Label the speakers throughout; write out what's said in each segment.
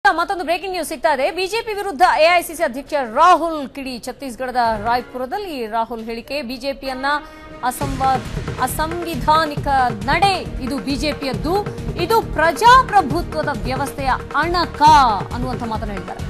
Speaker 1: ಮತ್ತೊಂದು breaking news ಸಿಗ್ತಾ ಇದೆ ಬಿಜೆಪಿ ವಿರುದ್ಧ ಎಐಸಿಸಿ ಅಧ್ಯಕ್ಷ ರಾಹುಲ್ ಕಿಡಿ ಛತ್ತೀಸ್ಗಢದ ರಾಯ್ಪುರದಲ್ಲಿ ರಾಹುಲ್ ಹೇಳಿಕೆ ಬಿಜೆಪಿಯನ್ನ ಅಸಂವ ಅಸಂವಿಧಾನಿಕ ನಡೆ ಇದು ಬಿಜೆಪಿಯದ್ದು ಇದು ಪ್ರಜಾಪ್ರಭುತ್ವದ ವ್ಯವಸ್ಥೆಯ ಅಣಕ ಅನ್ನುವಂಥ ಮಾತನ್ನು ಹೇಳಿದ್ದಾರೆ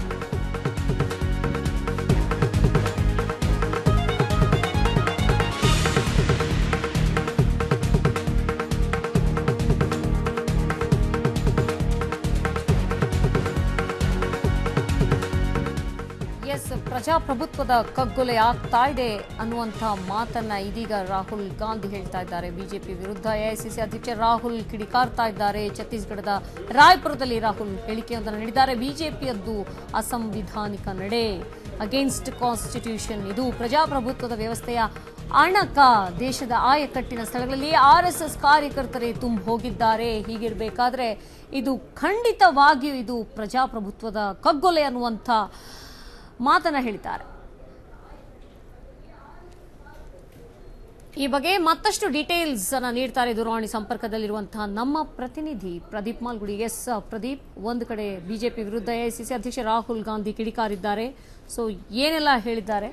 Speaker 1: ಎಸ್ ಪ್ರಜಾಪ್ರಭುತ್ವದ ಕಗ್ಗೊಲೆ ಆಗ್ತಾ ಇದೆ ಅನ್ನುವಂಥ ಮಾತನ್ನ ಇದೀಗ ರಾಹುಲ್ ಗಾಂಧಿ ಹೇಳ್ತಾ ಇದ್ದಾರೆ ಬಿಜೆಪಿ ವಿರುದ್ಧ ಎಐಸಿಸಿ ಅಧ್ಯಕ್ಷ ರಾಹುಲ್ ಕಿಡಿಕಾರ್ತಾ ಇದ್ದಾರೆ ಛತ್ತೀಸ್ಗಢದ ರಾಯ್ಪುರದಲ್ಲಿ ರಾಹುಲ್ ಹೇಳಿಕೆಯೊಂದನ್ನು ನೀಡಿದ್ದಾರೆ ಬಿಜೆಪಿಯದ್ದು ಅಸಂವಿಧಾನಿಕ ನಡೆ ಅಗೇನ್ಸ್ಟ್ ಕಾನ್ಸ್ಟಿಟ್ಯೂಷನ್ ಇದು ಪ್ರಜಾಪ್ರಭುತ್ವದ ವ್ಯವಸ್ಥೆಯ ಅಣಕ ದೇಶದ ಆಯಕಟ್ಟಿನ ಸ್ಥಳಗಳಲ್ಲಿ ಆರ್ಎಸ್ಎಸ್ ಕಾರ್ಯಕರ್ತರೇ ತುಂಬ ಹೋಗಿದ್ದಾರೆ ಹೀಗಿರಬೇಕಾದ್ರೆ ಇದು ಖಂಡಿತವಾಗಿಯೂ ಇದು ಪ್ರಜಾಪ್ರಭುತ್ವದ ಕಗ್ಗೊಲೆ ಅನ್ನುವಂಥ ಮಾತನ್ನ ಹೇಳಿದ್ದಾರೆ ಈ ಬಗ್ಗೆ ಮತ್ತಷ್ಟು ಡೀಟೇಲ್ಸ್ ಅನ್ನ ನೀಡ್ತಾರೆ ದೂರವಾಣಿ ಸಂಪರ್ಕದಲ್ಲಿರುವಂತಹ ನಮ್ಮ ಪ್ರತಿನಿಧಿ ಪ್ರದೀಪ್ ಮಾಲ್ಗುಡಿ ಎಸ್ ಪ್ರದೀಪ್ ಒಂದು ಕಡೆ ಬಿಜೆಪಿ ವಿರುದ್ಧ ಎಐಸಿಸಿ ಅಧ್ಯಕ್ಷ ರಾಹುಲ್ ಗಾಂಧಿ ಕಿಡಿಕಾರಿದ್ದಾರೆ ಸೊ ಏನೆಲ್ಲ ಹೇಳಿದ್ದಾರೆ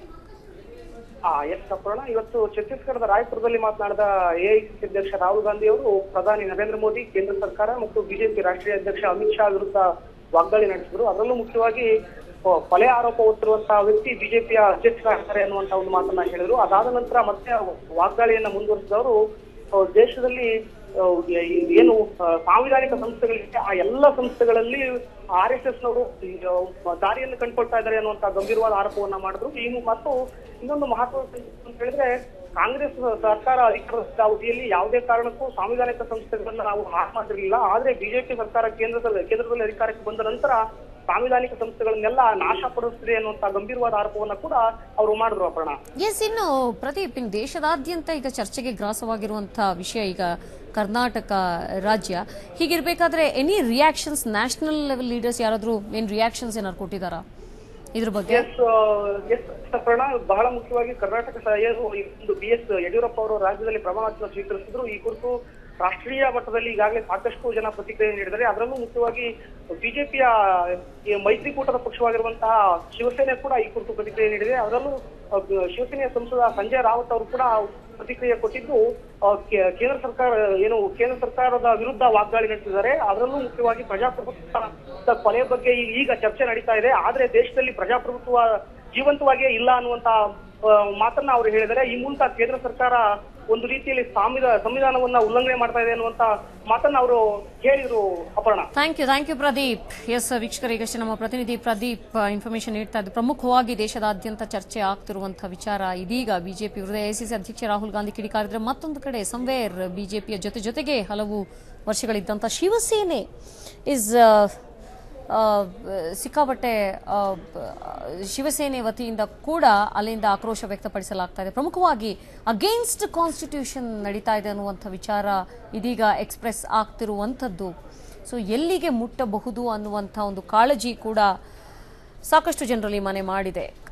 Speaker 2: ಆ ಎಸ್ ಅಪರ್ಣ ಇವತ್ತು ಛತ್ತೀಸ್ಗಢದ ರಾಯಪುರದಲ್ಲಿ ಮಾತನಾಡಿದ ಎಐಸಿಸಿ ಅಧ್ಯಕ್ಷ ರಾಹುಲ್ ಗಾಂಧಿ ಅವರು ಪ್ರಧಾನಿ ನರೇಂದ್ರ ಮೋದಿ ಕೇಂದ್ರ ಸರ್ಕಾರ ಮತ್ತು ಬಿಜೆಪಿ ರಾಷ್ಟ್ರೀಯ ಅಧ್ಯಕ್ಷ ಅಮಿತ್ ಶಾ ವಿರುದ್ಧ ವಾಗ್ದಾಳಿ ನಡೆಸಿದ್ರು ಅದರಲ್ಲೂ ಮುಖ್ಯವಾಗಿ ಆ, ಕೊಲೆ ಆರೋಪ ಹೊತ್ತಿರುವಂತಹ ವ್ಯಕ್ತಿ ಬಿಜೆಪಿಯ ಅಧ್ಯಕ್ಷರಾಗ್ತಾರೆ ಅನ್ನುವಂತ ಒಂದು ಮಾತನ್ನ ಹೇಳಿದ್ರು ಅದಾದ ನಂತರ ಮತ್ತೆ ವಾಗ್ದಾಳಿಯನ್ನ ಮುಂದುವರಿಸಿದವರು ಆ, ದೇಶದಲ್ಲಿ ಆ, ಈ- ಏನು ಆ, ಸಾಂವಿಧಾನಿಕ ಸಂಸ್ಥೆಗಳಿವೆ ಆ ಎಲ್ಲ ಸಂಸ್ಥೆಗಳಲ್ಲಿ ಆರ್ ಎಸ್ ಎಸ್ ನವರು ದಾರಿಯನ್ನು ಕಂಡುಕೊಳ್ತಾ ಇದ್ದಾರೆ ಅನ್ನುವಂತ ಗಂಭೀರವಾದ ಆರೋಪವನ್ನ ಮಾಡಿದ್ರು ಈ ಮತ್ತು ಇನ್ನೊಂದು ಮಹತ್ವದ ಸಂಗತಿ ಅಂತ ಹೇಳಿದ್ರೆ ಕಾಂಗ್ರೆಸ್ ಸರ್ಕಾರ ಅಧಿಕಾರದ ಅವಧಿಯಲ್ಲಿ ಯಾವುದೇ ಕಾರಣಕ್ಕೂ ಸಾಂವಿಧಾನಿಕ ಸಂಸ್ಥೆಗಳನ್ನ ನಾವು ಹಾಳು ಮಾಡಿರಲಿಲ್ಲ ಆದ್ರೆ ಬಿಜೆಪಿ ಸರ್ಕಾರ ಕೇಂದ್ರದಲ್ಲಿ ಕೇಂದ್ರದಲ್ಲಿ ಅಧಿಕಾರಕ್ಕೆ ಬಂದ ನಂತರ ಸಾಂವಿಧಾನಿಕ ಸಂಸ್ಥೆಗಳನ್ನೆಲ್ಲ ನಾಶ ಪಡಿಸ್ತಿದೆ ಅನ್ನುವಂತ ಗಂಭೀರವಾದ ಆರೋಪವನ್ನ ಕೂಡ ಅವರು ಮಾಡಿದ್ರು ಅಪರ್ಣ
Speaker 1: ಎಸ್ ಇನ್ನು ಪ್ರದೀಪ್ ಇನ್ನು ದೇಶದಾದ್ಯಂತ ಈಗ ಚರ್ಚೆಗೆ ಗ್ರಾಸವಾಗಿರುವಂತಹ ವಿಷಯ ಈಗ ಕರ್ನಾಟಕ ರಾಜ್ಯ ಹೀಗಿರ್ಬೇಕಾದ್ರೆ any reactions national level leaders ಯಾರಾದ್ರೂ ಏನ್ ರಿಯಾಕ್ಷನ್ಸ್ ಏನಾದ್ರು ಕೊಟ್ಟಿದ್ದಾರಾ ಇದ್ರ ಬಗ್ಗೆ
Speaker 2: ಎಸ್ ಎಸ್ ಪ್ರಕರಣ ಬಹಳ ಮುಖ್ಯವಾಗಿ ಕರ್ನಾಟಕ ಸ- ಏನು ಈ ಒಂದು ಬಿ ಎಸ್ ಯಡಿಯೂರಪ್ಪ ಅವರು ರಾಜ್ಯದಲ್ಲಿ ಪ್ರಮಾಣ ವಚನ ಸ್ವೀಕರಿಸಿದ್ರು ಈ ಕುರಿತು ರಾಷ್ಟ್ರೀಯ ಮಟ್ಟದಲ್ಲಿ ಈಗಾಗಲೇ ಸಾಕಷ್ಟು ಜನ ಪ್ರತಿಕ್ರಿಯೆ ನೀಡಿದ್ದಾರೆ ಅದರಲ್ಲೂ ಮುಖ್ಯವಾಗಿ ಬಿಜೆಪಿಯ ಮೈತ್ರಿಕೂಟದ ಪಕ್ಷವಾಗಿರುವಂತಹ ಶಿವಸೇನೆ ಕೂಡ ಈ ಕುರಿತು ಪ್ರತಿಕ್ರಿಯೆ ನೀಡಿದೆ ಅದರಲ್ಲೂ ಅಹ್, ಶಿವಸೇನೆಯ ಸಂಸದ ಸಂಜಯ್ ರಾವತ್ ಅವರು ಕೂಡ ಪ್ರತಿಕ್ರಿಯೆ ಕೊಟ್ಟಿದ್ದು ಅಹ್, ಕೇ- ಕೇಂದ್ರ ಸರ್ಕಾರ ಏನು ಕೇಂದ್ರ ಸರ್ಕಾರದ ವಿರುದ್ಧ ವಾಗ್ದಾಳಿ ನಡೆಸಿದ್ದಾರೆ ಅದರಲ್ಲೂ ಮುಖ್ಯವಾಗಿ ಪ್ರಜಾಪ್ರಭುತ್ವದ ಕೊಲೆ ಬಗ್ಗೆ ಈ- ಈಗ ಚರ್ಚೆ ನಡೀತಾ ಇದೆ ಆದ್ರೆ ದೇಶದಲ್ಲಿ ಪ್ರಜಾಪ್ರಭುತ್ವ ಜೀವಂತವಾಗಿಯೇ ಇಲ್ಲ ಅನ್ನುವಂತ ಆ, ಮಾತನ್ನ ಅವರು ಹೇಳಿದ್ದಾರೆ ಈ ಮೂಲಕ ಕೇಂದ್ರ ಸರ್ಕಾರ ಒಂದು ರೀತಿಯಲ್ಲಿ ಸಾಂವಿಧ ಸಂವಿಧಾನವನ್ನ ಉಲ್ಲಂಘನೆ ಮಾಡ್ತಾ ಇದೆ ಅನ್ನುವಂತ ಮಾತನ್ನ ಅವರು ಹೇಳಿದ್ರು Aparna
Speaker 1: thank you thank you Pradeep S ವೀಕ್ಷಕರು ಈಗಷ್ಟೇ ನಮ್ಮ ಪ್ರತಿನಿಧಿ ಪ್ರದೀಪ್ ಇನ್ಫಾರ್ಮೇಶನ್ ನೀಡ್ತಾ ಇದ್ದು ಪ್ರಮುಖವಾಗಿ ದೇಶದಾದ್ಯಂತ ಚರ್ಚೆ ಆಗ್ತಿರುವಂತಹ ವಿಚಾರ ಇದೀಗ ಬಿಜೆಪಿ ವಿರುದ್ಧ ಎಐಸಿಸಿ ಅಧ್ಯಕ್ಷ ರಾಹುಲ್ ಗಾಂಧಿ ಕಿಡಿಕಾರಿದ್ರೆ ಮತ್ತೊಂದು ಕಡೆ ಸಂವೇರ್ ಬಿಜೆಪಿಯ ಜೊತೆ ಜೊತೆಗೆ ಹಲವು ವರ್ಷಗಳಿದ್ದಂಥ ಶಿವಸೇನೆ ಇಸ್ ಸಿಕ್ಕಾಪಟ್ಟೆ ಆ, ಬ- ಶಿವಸೇನೆ ವತಿಯಿಂದ ಕೂಡ ಅಲ್ಲಿಂದ ಆಕ್ರೋಶ ವ್ಯಕ್ತಪಡಿಸಲಾಗ್ತಾ ಇದೆ ಪ್ರಮುಖವಾಗಿ ಅಗೇನ್ಸ್ಟ್ ಕಾನ್ಸ್ಟಿಟ್ಯೂಷನ್ ನಡೀತಾ ಇದೆ ಅನ್ನುವಂಥ ವಿಚಾರ ಇದೀಗ ಎಕ್ಸ್ಪ್ರೆಸ್ ಆಗ್ತಿರುವಂಥದ್ದು ಸೊ ಎಲ್ಲಿಗೆ ಮುಟ್ಟಬಹುದು ಅನ್ನುವಂಥ ಒಂದು ಕಾಳಜಿ ಕೂಡ ಸಾಕಷ್ಟು ಜನರಲ್ಲಿ ಮನೆ ಮಾಡಿದೆ